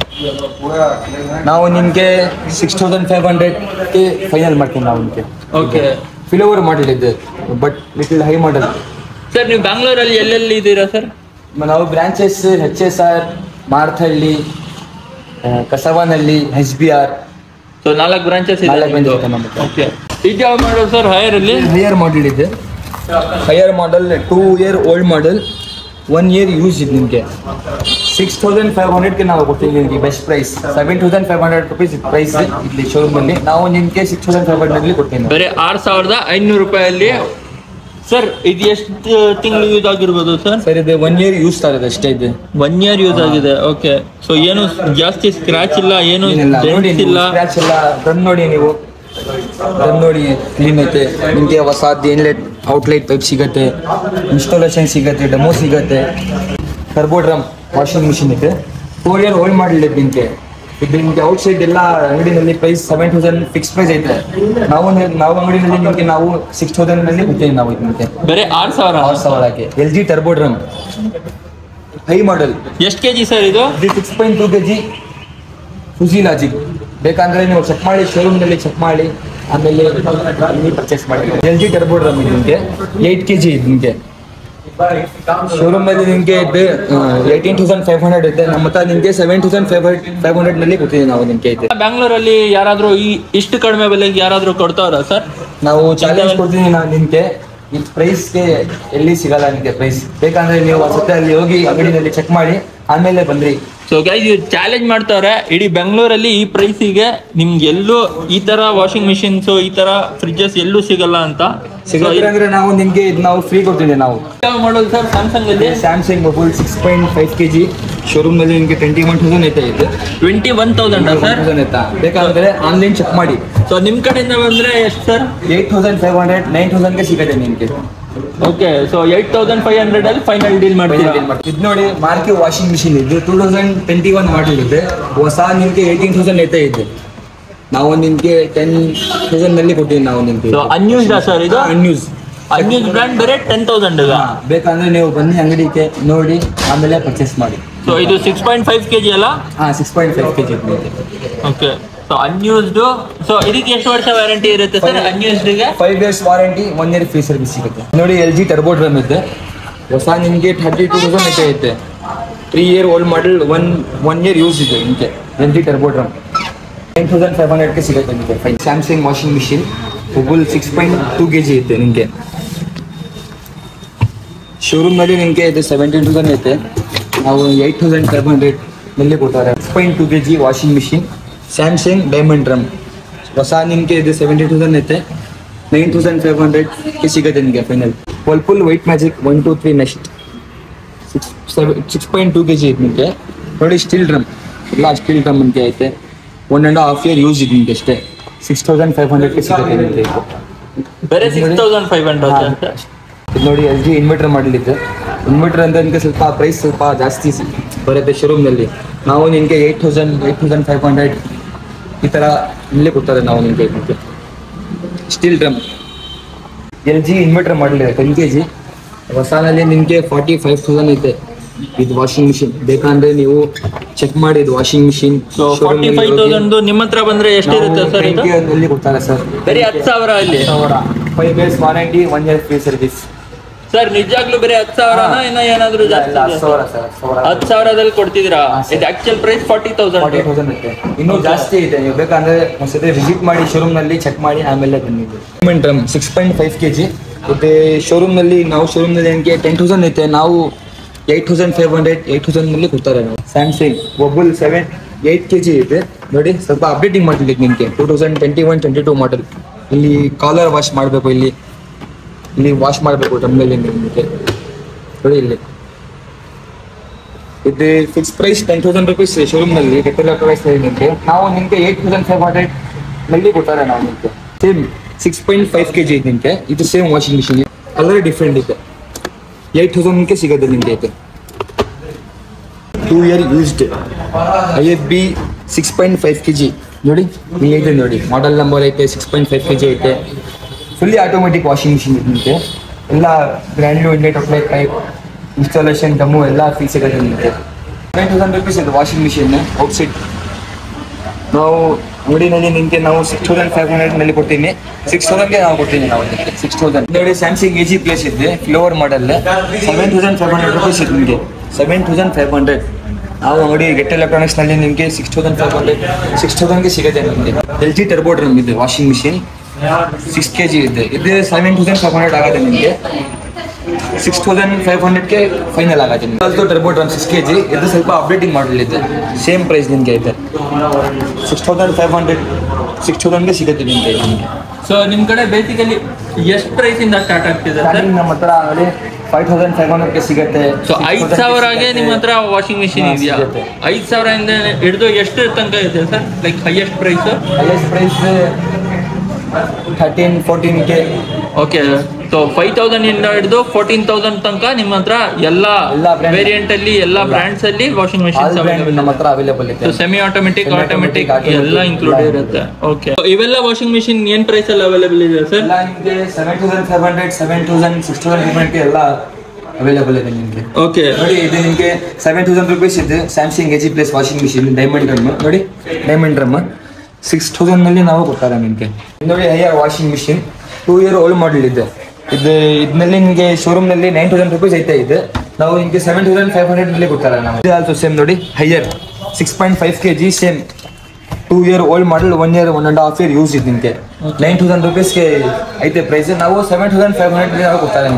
ನಾವು ನಿಮಗೆ ಸಿಕ್ಸ್ ತೌಸಂಡ್ ಫೈವ್ ಹಂಡ್ರೆಡ್ಗೆ ಫೈನಲ್ ಮಾಡ್ತೀವಿ ನಾವು ನಿಮಗೆ ಓಕೆ ಫಿಲೋವರ್ ಮಾಡಲ್ ಇದೆ but little high model sir ನೀವು ಬ್ಯಾಂಗ್ಳೂರಲ್ಲಿ ಎಲ್ಲೆಲ್ಲಿ ಇದ್ದೀರಾ ಸರ್ ನಾವು branches H S R Marathahalli ಆ, ಕಸವನಲ್ಲಿ ಎಚ್ ಬಿ ಆರ್ ಸೊ ನಾಲ್ಕು ಬ್ರಾಂಚಸ್ ಇದೆ ನಾಲ್ಕು branches ಇದೆ ನಮ್ಮ ಹತ್ರ. ಓಕೆ ಇದು ಯಾವ ಮಾಡೋದು ಸರ್ ಹೈಯರ್ ಅಲ್ಲಿ ಹೈಯರ್ ಮಾಡೆಲ್ ಇದೆ Haier model two year old model one year use ಇದೆ ನಿಮಗೆ ಸಿಕ್ಸ್ ತೌಸಂಡ್ ಫೈವ್ ಹಂಡ್ರೆಡ್ಗೆ ನಾವು ಕೊಡ್ತೀವಿ ನಿಮಗೆ best price seven thousand five hundred rupees price ಇಲ್ಲಿ ಶೋರೂಮಲ್ಲಿ ನಾವು ನಿಮಗೆ ಸಿಕ್ಸ್ ತೌಸಂಡ್ ಫೈವ್ ಹಂಡ್ರೆಡ್ಲಿ ಕೊಡ್ತೀವಿ ನಾವು. ಬರೀ ಆರು ಸಾವಿರದ ಐನೂರು ರೂಪಾಯಲ್ಲಿ ಸರ್ ಇದು ಎಷ್ಟು ತಿಂಗಳು ಯೂಸ್ ಆಗಿರ್ಬೋದು ಸರ್ ಸರ್ ಇದು ಒನ್ ಇಯರ್ ಯೂಸ್ ತರೋದು ಅಷ್ಟೇ ಇದೆ ಒನ್ ಇಯರ್ ಯೂಸ್ ಆಗಿದೆ ಓಕೆ ಸೊ ಏನು ಜಾಸ್ತಿ ಸ್ಕ್ರಾಚ್ ಇಲ್ಲ ಏನು ಏನಿಲ್ಲ ನೋಡಿ dents ಇಲ್ಲ ಸ್ಕ್ರಾಚ್ ಎಲ್ಲ ರನ್ ನೋಡಿ ನೀವು ರನ್ ನೋಡಿ ಕ್ಲೀನ್ ಐತೆ ನಿಮಗೆ ಹೊಸದು ಇನ್ಲೆಟ್ ಔಟ್ಲೆಟ್ ಪೈಪ್ ಸಿಗತ್ತೆ ಇನ್ಸ್ಟಾಲೇಷನ್ ಸಿಗತ್ತೆ ಡೆಮೋ ಸಿಗತ್ತೆ ಟರ್ಬೋ ಡ್ರಮ್ ವಾಷಿಂಗ್ ಮಿಷಿನ್ ಇದೆ ಫೋರ್ ಇಯರ್ ಓಲ್ಡ್ ಮಾಡಲ್ ಇದೆ ನಿಮಗೆ ಇದು ನಿಮಗೆ ಔಟ್ ಸೈಡ್ ಎಲ್ಲ ಅಂಗಡಿನಲ್ಲಿ price seven thousand fix price ಐತೆ ನಾವು ನಾವು ಅಂಗಡಿನಲ್ಲಿ ನಿಮಗೆ ನಾವು ಸಿಕ್ಸ್ ತೌಸಂಡ್ ನಲ್ಲಿ ಕೊಡ್ತೀವಿ ನಾವು ಇದಕ್ಕೆ ಬರೀ ಆರು ಸಾವಿರ ಆರು ಸಾವಿರಕ್ಕೆ L G turbo drum high model ಎಷ್ಟು ಕೆ ಜಿ ಸರ್ ಇದು ಇದು six point two K G fuzzy logic ಬೇಕಂದ್ರೆ ನೀವು ಚೆಕ್ ಮಾಡಿ ಶೋರೂಮ್ನಲ್ಲಿ ಚೆಕ್ ಮಾಡಿ ಆಮೇಲೆ ಪರ್ಚೇಸ್ ಮಾಡಿ ಎಲ್ ಜಿ ಟರ್ಬೋ ಡ್ರಮ್ ಇದೆ ನಿಮಗೆ ಏಯ್ಟ್ ಕೆ ಜಿ ಇದೆ ನಿಮಗೆ ಶೋರೂಮಲ್ಲಿ ನಿಮಗೆ ಇದು ಏಯ್ಟೀನ್ ತೌಸಂಡ್ ಫೈವ್ ಹಂಡ್ರೆಡ್ ಇದೆ ನಮ್ಮ ಹತ್ರ ನಿಮಗೆ seven thousand five hundred five ಹಂಡ್ರೆಡ್ನಲ್ಲಿ ಕೊಡ್ತೀವಿ ನಾವು ನಿಮಗೆ ಇದೆ ಬ್ಯಾಂಗ್ಳೂರಲ್ಲಿ ಯಾರಾದ್ರೂ ಈ ಇಷ್ಟು ಕಡಿಮೆ ಬೆಲೆಗೆ ಯಾರಾದ್ರೂ ಕೊಡ್ತಾವ್ರ ಸರ್ ನಾವು ಚಾಲೆಂಜ್ ಕೊಡ್ತೀನಿ ನಾವು ನಿಮಗೆ ಈ ಪ್ರೈಸ್ಗೆ ಎಲ್ಲಿ ಸಿಗಲ್ಲ ನಿಮಗೆ ಪ್ರೈಸ್ ಬೇಕಂದ್ರೆ ನೀವು ಒಂದ್ಸತಿ ಅಲ್ಲಿ ಹೋಗಿ ಅಂಗಡಿನಲ್ಲಿ ಚೆಕ್ ಮಾಡಿ ಆಮೇಲೆ ಬಂದ್ರಿ ಸೊ ಗೈಸ್ ಇವ್ರು ಚಾಲೆಂಜ್ ಮಾಡ್ತಾವ್ರೆ ಇಡೀ ಬೆಂಗಳೂರಲ್ಲಿ ಈ ಪ್ರೈಸಿಗೆ ನಿಮ್ಗೆ ಎಲ್ಲೂ ಈ ತರ ವಾಷಿಂಗ್ ಮಿಷಿನ್ಸ್ ಈ ತರ ಫ್ರಿಡ್ಜಸ್ ಎಲ್ಲೂ ಸಿಗಲ್ಲ ಅಂತ ಸಿಗುತ್ತೆ ಅಂದ್ರೆ ನಾವು ನಿಮ್ಗೆ ಇದು ನಾವು ಫ್ರೀ ಕೊಡ್ತೀವಿ ನಾವು ಮಾಡೋದು ಸರ್ ಸ್ಯಾಮ್ಸಂಗ್ ಅಲ್ಲಿ Samsung mobile six point five K G showroom ನಲ್ಲಿ ನಿಮಗೆ ಟ್ವೆಂಟಿ ಒನ್ ತೌಸಂಡ್ ಐತೆ ಇದೆ twenty one thousand sir thousand ಐತಾ ಬೇಕಾದ್ರೆ ಆನ್ಲೈನ್ ಚೆಕ್ ಮಾಡಿ ಸೊ ನಿಮ್ ಕಡೆಯಿಂದ ಬಂದ್ರೆ ಎಷ್ಟು sir eight thousand five hundred nine ತೌಸಂಡ್ಗೆ ಸಿಗುತ್ತೆ ನಿಮಗೆ okay so eight thousand five hundred ಅಲ್ಲಿ ಫೈನಲ್ ಡೀಲ್ ಮಾಡ್ತೀರಾ ಇದು ನೋಡಿ ಮಾರ್ಕೆ ವಾಷಿಂಗ್ ಮಿಷಿನ್ ಇದು two thousand twenty one model ಇದೆ ಹೊಸ ನಿಮ್ಗೆ ಏಯ್ಟೀನ್ ತೌಸಂಡ್ ಐತೆ ಇದೆ ನಾವು ನಿಮ್ಗೆ ಟೆನ್ ತೌಸಂಡ್ ನಲ್ಲಿ ಕೊಟ್ಟಿವಿ ನಾವು ನಿಮ್ಗೆ ಸೊ ಅನ್ಯೂಸ್ಡ್ ಸರ್ ಇದು ಅನ್ಯೂಸ್ ಅನ್ಯೂಸ್ ಬ್ರ್ಯಾಂಡ್ ಬೇರೆ ಟೆನ್ ತೌಸಂಡ್ ಈಗ ಬೇಕಂದ್ರೆ ನೀವು ಬನ್ನಿ ಅಂಗಡಿಗೆ ನೋಡಿ ಆಮೇಲೆ ಪರ್ಚೇಸ್ ಮಾಡಿ ಸೊ ಇದು six point five K G ಅಲ್ಲ ಹಾ six point five K G okay so unused so ಇದಕ್ಕೆ ಎಷ್ಟು ವರ್ಷ ವ್ಯಾರಂಟಿ ಇರುತ್ತೆ ಸರ್ ಅನ್ಯೂಸ್ಡ್ ಗೆ five years warranty one year free service ಸಿಗುತ್ತೆ ನೋಡಿ ಎಲ್ ಜಿ ಟರ್ಬೋ ಡ್ರಮ್ ಇದೆ ಹೊಸ ನಿಮಗೆ ಥರ್ಟಿ ಟೂ ತೌಸಂಡ್ ಐತೆ ಐತೆ three year old model one one year use ಇದೆ ನಿಮಗೆ L G turbo drum nine thousand five ಹಂಡ್ರೆಡ್ಗೆ ಸಿಗುತ್ತೆ ನಿಮಗೆ fine Samsung washing machine full six point two K G ಐತೆ ನಿಮಗೆ ಶೋರೂಮ್ನಲ್ಲಿ ನಿಮಗೆ ಇದು ಸೆವೆಂಟೀನ್ ತೌಸಂಡ್ ಐತೆ ನಾವು ಏಯ್ಟ್ ತೌಸಂಡ್ ಫೈವ್ ಹಂಡ್ರೆಡ್ ನಲ್ಲಿ ಕೊಡ್ತಾರೆ six point two K G washing machine Samsung diamond drum ಹೊಸ ನಿಮಗೆ ಇದು ಸೆವೆಂಟಿ ತೌಸಂಡ್ ಐತೆ ನೈನ್ ತೌಸಂಡ್ ಫೈವ್ ಹಂಡ್ರೆಡ್ಗೆ ಸಿಗುತ್ತೆ ನಿಮಗೆ final Whirlpool white magic one two three next six seven six point two K G ಐತೆ ನಿಮಗೆ ನೋಡಿ ಸ್ಟೀಲ್ ಡ್ರಮ್ ಎಲ್ಲ ಸ್ಟೀಲ್ ಡ್ರಮ್ ನಿಮಗೆ ಐತೆ one and half year use ಇದೆ ನಿಮಗೆ ಅಷ್ಟೇ ಸಿಕ್ಸ್ ತೌಸಂಡ್ ಫೈವ್ ಹಂಡ್ರೆಡ್ಗೆ ಸಿಗುತ್ತೆ ನಿಮಗೆ ಇದು ಬೇರೆ ಸಿಕ್ಸ್ ತೌಸಂಡ್ ಫೈವ್ ಹಂಡ್ರೆಡ್ ಇದು ನೋಡಿ ಎಲ್ ಜಿ ಇನ್ವರ್ಟರ್ ಮಾಡಲಿದೆ ಇನ್ವರ್ಟರ್ ಅಂತ ನಿಮಗೆ ಸ್ವಲ್ಪ ಪ್ರೈಸ್ ಸ್ವಲ್ಪ ಜಾಸ್ತಿ ಸಿ- ಬರುತ್ತೆ ಶೋರೂಮ್ನಲ್ಲಿ ನಾವು ನಿಮಗೆ eight thousand eight thousand five hundred ಈ ಥರ ಇಲ್ಲೇ ಕೊಡ್ತಾರೆ ನಾವು ನಿಮಗೆ ನಿಮಗೆ steel drum L G inverter ಮಾಡಲಿದೆ ಟೆನ್ ಕೆ ಜಿ ಹೊಸನಲ್ಲಿ ನಿಮಗೆ ಫಾರ್ಟಿ ಫೈವ್ ತೌಸಂಡ್ ಐತೆ ಇದು ವಾಷಿಂಗ್ ಮಿಷಿನ್ ಬೇಕಂದ್ರೆ ನೀವು ಚೆಕ್ ಮಾಡಿ ಇದು washing machine so forty five thousand ನಿಮ್ಮ ಹತ್ರ ಬಂದ್ರೆ ಎಷ್ಟಿರುತ್ತೆ ಸರ್ ಇದು ಅಲ್ಲಿ ಕೊಡ್ತಾರೆ ಸರ್ ಬರೀ ಹತ್ತು ಸಾವಿರ ಅಲ್ಲಿ five years warranty one year free service sir ನಿಜಾಗ್ಲೂ ಬರೀ ಹತ್ತು ಸಾವಿರನ ಇನ್ನ ಏನಾದ್ರು ಜಾಸ್ತಿ ಇಲ್ಲ ಹತ್ತು ಸಾವಿರ ಸರ್ ಹತ್ತು ಸಾವಿರ ಹತ್ತು ಸಾವಿರದಲ್ಲಿ ಕೊಡ್ತಿದ್ದೀರಾ ಹಾ, sir. ಇದು actual price forty forty thousand thousand ಐತೆ ಇನ್ನೂ ಜಾಸ್ತಿ ಇದೆ ನೀವು ಬೇಕಂದ್ರೆ ಒಂದ್ಸತಿ ವಿಸಿಟ್ ಮಾಡಿ ಶೋರೂಮ್ ನಲ್ಲಿ ಚೆಕ್ ಮಾಡಿ ಆಮೇಲೆ ಬನ್ನಿ drum six point five K G ಮತ್ತೆ ಶೋರೂಮ್ ನಲ್ಲಿ ನಾವು ಶೋರೂಮ್ ನಲ್ಲಿ ನನಗೆ ಟೆನ್ ತೌಸಂಡ್ ಐತೆ ನಾವು eight thousand five hundred eight thousand ನಲ್ಲಿ ಕೊಡ್ತಾರೆ ನಾವು ಸ್ಯಾಮ್ಸಂಗ್ ಒಬ್ಬಲ್ ಸೆವೆನ್ ಏಯ್ಟ್ ಕೆ ಜಿ ಇದೆ ನೋಡಿ ಸ್ವಲ್ಪ ಅಪ್ಡೇಟಿಂಗ್ ಮಾಡಲಿಕ್ಕೆ ನಿಮಗೆ two thousand twenty one twenty two model ಇಲ್ಲಿ ಕಾಲರ್ ವಾಶ್ ಮಾಡಬೇಕು ಇಲ್ಲಿ ಇಲ್ಲಿ ವಾಶ್ ಮಾಡಬೇಕು ಟಮ್ನಲ್ಲಿ ನಿಮಗೆ ನೋಡಿ ಇಲ್ಲಿ ಇದು fix price ten thousand rupees ಶೋರೂಮ್ನಲ್ಲಿ ರೆಗ್ಯುಲರ್ ಪ್ರೈಸ್ ನಿಮಗೆ ನಾವು ನಿಮಗೆ ಏಯ್ಟ್ ತೌಸಂಡ್ ಫೈವ್ ಹಂಡ್ರೆಡ್ ನಲ್ಲಿ ಕೊಡ್ತಾರೆ ನಾವು ನಿಮಗೆ same six point five K G ಇದೆ ನಿಮಗೆ ಇದು same washing machine colour different ಇದೆ ಏಯ್ಟ್ ತೌಸಂಡ್ಗೆ ಸಿಗುತ್ತೆ ನಿಮಗೆ ಇದು two year used I F B six point five K G ನೋಡಿ ಇಲ್ಲಿ ಇದೆ ನೋಡಿ ಮಾಡೆಲ್ ನಂಬರ್ ಐತೆ six point five K G ಐತೆ ಫುಲ್ಲಿ ಆಟೋಮೆಟಿಕ್ ವಾಷಿಂಗ್ ಮಿಷಿನ್ ಇದೆ ನಿಮಗೆ ಎಲ್ಲ ಬ್ರ್ಯಾಂಡ್ ನ್ಯೂ ಇಂಡಿಯಾ ಟೊಕ್ಲೇಟ್ ಟೈಪ್ ಇನ್ಸ್ಟಾಲೇಷನ್ ಡಮ್ಮು ಎಲ್ಲ ಫ್ರೀ ಸಿಗುತ್ತೆ ನಿಮಗೆ ನೈನ್ ತೌಸಂಡ್ ರುಪೀಸ್ ಇದೆ ವಾಷಿಂಗ್ ಮಿಷಿನ್ ಔಟ್ಸೈಡ್ ನಾವು ಅಂಗಡಿನಲ್ಲಿ ನಿಮಗೆ ನಾವು ಸಿಕ್ಸ್ ತೌಸಂಡ್ ಫೈವ್ ಹಂಡ್ರೆಡ್ ನಲ್ಲಿ ಕೊಡ್ತೀನಿ ಸಿಕ್ಸ್ ತೌಸಂಡ್ಗೆ ನಾವು ಕೊಡ್ತೀನಿ ನಾವು ನಿಮಗೆ ಸಿಕ್ಸ್ ತೌಸಂಡ್ ನೋಡಿ ಸ್ಯಾಮ್ಸಂಗ್ ಎ ಜಿ ಪ್ಲೇಸ್ ಇದೆ floor model seven thousand five hundred rupees ಇದೆ ನಿಮಗೆ ಸೆವೆನ್ ತೌಸಂಡ್ ಫೈವ್ ಹಂಡ್ರೆಡ್ ನಾವು ಅಂಗಡಿ ಗೆಟ್ ಎಲೆಕ್ಟ್ರಾನಿಕ್ಸ್ ನಲ್ಲಿ ನಿಮಗೆ six thousand five hundred six ತೌಸಂಡ್ಗೆ ಸಿಗುತ್ತೆ ನಿಮಗೆ ಎಲ್ ಜಿ ಟರ್ಬೋ ಡ್ರಮ್ ಇದೆ washing machine six K G ಇದೆ ಇದು ಸೆವೆನ್ ತೌಸಂಡ್ ಫೈವ್ ಹಂಡ್ರೆಡ್ ಆಗುತ್ತೆ ನಿಮಗೆ ಸಿಕ್ಸ್ ತೌಸಂಡ್ ಫೈವ್ ಹಂಡ್ರೆಡ್ಗೆ ಫೈನಲ್ ಆಗುತ್ತೆ ನಿಮಗೆ turbo drum six K G ಇದು ಸ್ವಲ್ಪ ಅಪ್ಡೇಟಿಂಗ್ ಮಾಡಲಿದೆ ಸೇಮ್ ಪ್ರೈಸ್ ನಿಮಗೆ ಐತೆ six thousand five hundred six ತೌಸಂಡ್ಗೆ ಸಿಗುತ್ತೆ ನಿಮಗೆ ನಿಮಗೆ ಸೊ ನಿಮ್ ಕಡೆ ಬೇಸಿಕಲಿ ಎಷ್ಟು ಪ್ರೈಸ್ ಇಂದ ಸ್ಟಾರ್ಟ್ ಆಗ್ತಿದೆ ಸರ್ ಸ್ಟಾರ್ಟಿಂಗ್ ನಮ್ಮ ಹತ್ರ ಅಂಗಡಿ ಫೈವ್ ತೌಸಂಡ್ ಫೈವ್ ಹಂಡ್ರೆಡ್ಗೆ ಸಿಗುತ್ತೆ ಸೊ ಐದ್ ಸಾವಿರಗೆ ನಿಮ್ಮ ಹತ್ರ ವಾಷಿಂಗ್ ಮಿಷಿನ್ ಹಾ, ಇದೆಯಾ ಸಿಗುತ್ತೆ. ಐದ್ ಸಾವಿರದಿಂದ ಹಿಡಿದು ಎಷ್ಟು ತನಕ ಇದೆ sir like highest price highest price thirteen ಫೋರ್ಟೀನ್ಗೆ ಓಕೆ ಸೊ ಫೈವ್ ತೌಸಂಡ್ ಇಂದ ಹಿಡಿದು ಫೋರ್ಟೀನ್ ತೌಸಂಡ್ ತನಕ ನಿಮ್ಮ ಹತ್ರ ಎಲ್ಲ ಎಲ್ಲ brand- ವೇರಿಯಂಟ್ ಅಲ್ಲಿ ಎಲ್ಲ ಬ್ರ್ಯಾಂಡ್ಸ್ ಅಲ್ಲಿ ವಾಷಿಂಗ್ ಆಲ್ ಮಿಷಿನ್ಸ್ ಬ್ರ್ಯಾಂಡ್ ನಮ್ಮ ಹತ್ರ ಅವೈಲೇಬಲ್ ಇದೆ semi automatic Semi-automatic, automatic automatic ಎಲ್ಲ ಇನ್ಕ್ಲೂಡ್ ಎಲ್ಲ ಇರುತ್ತೆ ಓಕೆ ಇವೆಲ್ಲ ವಾಷಿಂಗ್ ಮಿಷಿನ್ ಏನ್ ಪ್ರೈಸ್ ಅಲ್ಲಿ ಅವೈಲೇಬಲ್ ಇದೆ ಸರ್ ಎಲ್ಲ ನಿಮಗೆ seven thousand five hundred seven thousand six thousand ಪೇಮೆಂಟ್ಗೆ ಎಲ್ಲ ಅವೈಲೇಬಲ್ ಇದೆ ನಿಮಗೆ ಓಕೆ ನೋಡಿ ಇದು ನಿಮಗೆ ಸೆವೆನ್ ತೌಸಂಡ್ ರುಪೀಸ್ ಇದೆ Samsung A G plus washing machine diamond drum ನೋಡಿ ಡೈಮಂಡ್ ಡ್ರಮ್ ಸಿಕ್ಸ್ ತೌಸಂಡ್ ನಲ್ಲಿ ನಾವು ಕೊಡ್ತಾರೆ ನಿಮಗೆ ನೋಡಿ Haier washing machine two year old model ಇದೆ ಇದು ಇದರಲ್ಲಿ ನಿಮಗೆ ಶೋರೂಮ್ ನಲ್ಲಿ ನೈನ್ ತೌಸಂಡ್ ರುಪೀಸ್ ಐತೆ ಇದೆ ನಾವು ನಿಮಗೆ ಸೆವೆನ್ ತೌಸಂಡ್ ಫೈವ್ ಹಂಡ್ರೆಡ್ ನಲ್ಲಿ ಕೊಡ್ತಾರೆ ನಾವು ಇದು ಆಲ್ಸೋ ಸೇಮ್ ನೋಡಿ Haier six point five K G same two year old model one year one and half year use ಇದೆ ನಿಮಗೆ ನೈನ್ ತೌಸಂಡ್ ರುಪೀಸ್ಗೆ ಐತೆ ಪ್ರೈಸ್ ನಾವು ಸೆವೆನ್ ತೌಸಂಡ್ ಫೈವ್ ಹಂಡ್ರೆಡ್ ನಾವು ಕೊಡ್ತಾರೆ ನಿಮಗೆ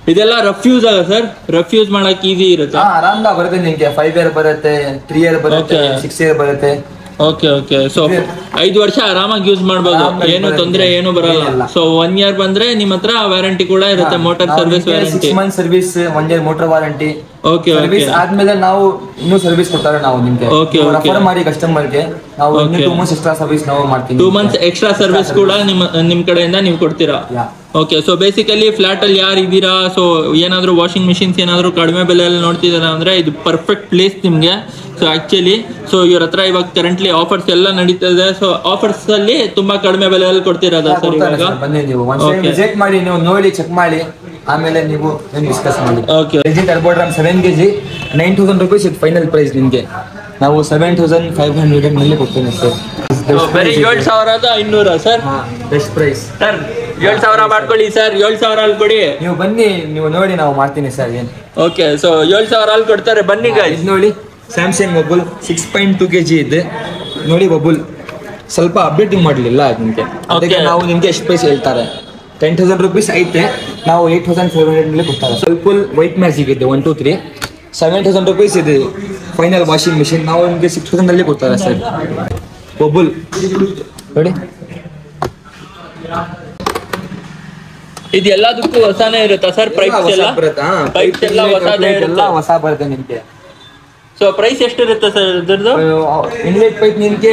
ಇದೆಲ್ಲ ರಫ್ಯೂಸ್ ಅಲ್ಲ ಸರ್ ರಫ್ಯೂಸ್ ಮಾಡಕ್ ಈಸಿ ಇರುತ್ತೆ ಹಾ ಆರಾಮ್ದಾಗ ಬರುತ್ತೆ ನಿಮ್ಗೆ ಫೈವ್ ಇಯರ್ ಬರುತ್ತೆ ತ್ರೀ ಇಯರ್ ಬರುತ್ತೆ Okay. ಸಿಕ್ಸ್ ಇಯರ್ ಬರುತ್ತೆ ಓಕೆ ಓಕೆ ಸೊ ಐದು ವರ್ಷ ಆರಾಮಾಗಿ ಯೂಸ್ ಮಾಡ್ಬೋದು ಆರಾಮಾಗಿ ಏನು ಬರುತ್ತೆ. ತೊಂದ್ರೆ ಏನು ಬರಲ್ಲ ಏನಿಲ್ಲ. ಸೊ ಒನ್ ಇಯರ್ ಬಂದ್ರೆ ನಿಮ್ ಹತ್ರ ವ್ಯಾರಂಟಿ ಕೂಡ ಇರುತ್ತೆ motor service warranty six month service one year motor warranty okay okay service ಆದ್ಮೇಲೆ ನಾವು ಇನ್ನೂ ಸರ್ವಿಸ್ ಕೊಡ್ತಾರೆ ನಾವು ನಿಮ್ಗೆ Okay, okay. ರೆಫರ್ ಮಾಡಿ ಕಸ್ಟಮರ್ಗೆ ನಾವು ಇನ್ನೂ Okay. Two months extra service ನಾವು ಮಾಡ್ತೀವಿ ಟೂ ಮಂತ್ಸ್ ಎಕ್ಸ್ಟ್ರಾ ಸರ್ವಿಸ್ ಕೂಡ ನಿಮ್ ನಿಮ್ ಕಡೆಯಿಂದ ನೀವು ಕೊಡ್ತೀರಾ Yeah. Okay so basically flat ಅಲ್ಲಿ ಯಾರು ಇದ್ದೀರಾ ಸೊ ಏನಾದ್ರು ವಾಷಿಂಗ್ ಮಿಷಿನ್ಸ್ ಏನಾದ್ರು ಕಡಿಮೆ ಬೆಲೆಯಲ್ಲಿ ನೋಡ್ತಿದ್ದೀರಾ ಅಂದ್ರೆ ಇದು ಪರ್ಫೆಕ್ಟ್ ಪ್ಲೇಸ್ ನಿಮ್ಗೆ ಸೊ ಆಕ್ಚುಲಿ ಸೊ ಇವ್ರ ಹತ್ರ ಇವಾಗ ಕರೆಂಟ್ಲಿ ಆಫರ್ಸ್ ಎಲ್ಲ ನಡೀತಾ ಇದೆ ಸೊ ಆಫರ್ಸ್ ಅಲ್ಲಿ ತುಂಬಾ ಕಡಿಮೆ ಬೆಲೆಯಲ್ಲಿ ಕೊಡ್ತಿರೋದ ಸರ್ ಕೊಡ್ತಾರೆ ಇವಾಗ sir, ಬನ್ನಿ ನೀವು ಒಂದ್ Okay. ವಿಸಿಟ್ ಮಾಡಿ ನೀವು ನೋಡಿ ಚೆಕ್ ಮಾಡಿ ಆಮೇಲೆ ನೀವು ಡಿಸ್ಕಸ್ ಮಾಡಿ okay L G turbo drum seven K G nine thousand rupees ಇದು ಫೈನಲ್ ಪ್ರೈಸ್ ನಿಮಗೆ ನಾವು ಸೆವೆನ್ ತೌಸಂಡ್ ಫೈವ್ ಹಂಡ್ರೆಡ್ ನಲ್ಲಿ ಕೊಡ್ತೇನೆ ಸರ್ ಬರೀ ಏಳ್ ಸಾವಿರದ ಐನೂರ ಸರ್ ಬೆಸ್ಟ್ ಪ್ರೈಸ್ ಸರ್ ಏಳ್ ಸಾವಿರ ಮಾಡ್ಕೊಳ್ಳಿ ಸರ್ ಏಳ್ ಸಾವಿರ ಅಲ್ಲಿ ಕೊಡಿ ನೀವು ಬನ್ನಿ ನೀವು ನೋಡಿ ನಾವು ಮಾಡ್ತೀನಿ ಸರ್ ಏನು ಓಕೆ ಸೊ ಏಳ್ ಸಾವಿರ ಅಲ್ಲಿ ಕೊಡ್ತಾರೆ ಬನ್ನಿ ಗಾಯ್ಸ್ ಇದು ನೋಡಿ Samsung bubble six point two K G ಇದೆ ನೋಡಿ ಬಬುಲ್ ಸ್ವಲ್ಪ ಅಪ್ಡೇಟಿಂಗ್ ಮಾಡಲಿಲ್ಲ ನಿಮಗೆ ಅದಕ್ಕೆ Okay. ನಾವು ನಿಮಗೆ ಎಷ್ಟು ಪ್ರೈಸ್ ಹೇಳ್ತಾರೆ ಟೆನ್ ತೌಸಂಡ್ ರುಪೀಸ್ ಐತೆ ನಾವು ಏಟ್ ತೌಸಂಡ್ ಫೈವ್ ಹಂಡ್ರೆಡ್ ಕೊಡ್ತಾರೆ ಸ್ವಲ್ಪ ವೈಟ್ ಮ್ಯಾಜಿಕ್ ಇದೆ one two three seven thousand rupees ಇದೆ ಫೈನಲ್ ವಾಷಿಂಗ್ ಮಿಷಿನ್ ನಾವು ನಿಮಗೆ ಸಿಕ್ಸ್ ತೌಸಂಡ್ ಅಲ್ಲಿ ಕೊಡ್ತಾರೆ ಸರ್ ಬಬುಲ್ ನೋಡಿ ಇದು ಎಲ್ಲದಕ್ಕೂ ಹೊಸಾನೇ ಇರುತ್ತಾ ಸರ್ ಪ್ರೈಸ್ ಎಲ್ಲ ಪ್ರೈಸ್ ಎಲ್ಲ ಹೊಸದೇ ಎಲ್ಲ ಇರುತ್ತೆ ಹೊಸ ಬರುತ್ತೆ ನಿಮಗೆ ಸೊ ಪ್ರೈಸ್ ಎಷ್ಟಿರುತ್ತೆ ಸರ್ ಇದ್ರದ್ದು ಇನ್ಲೆಟ್ ಪೈಪ್ ನಿಮಗೆ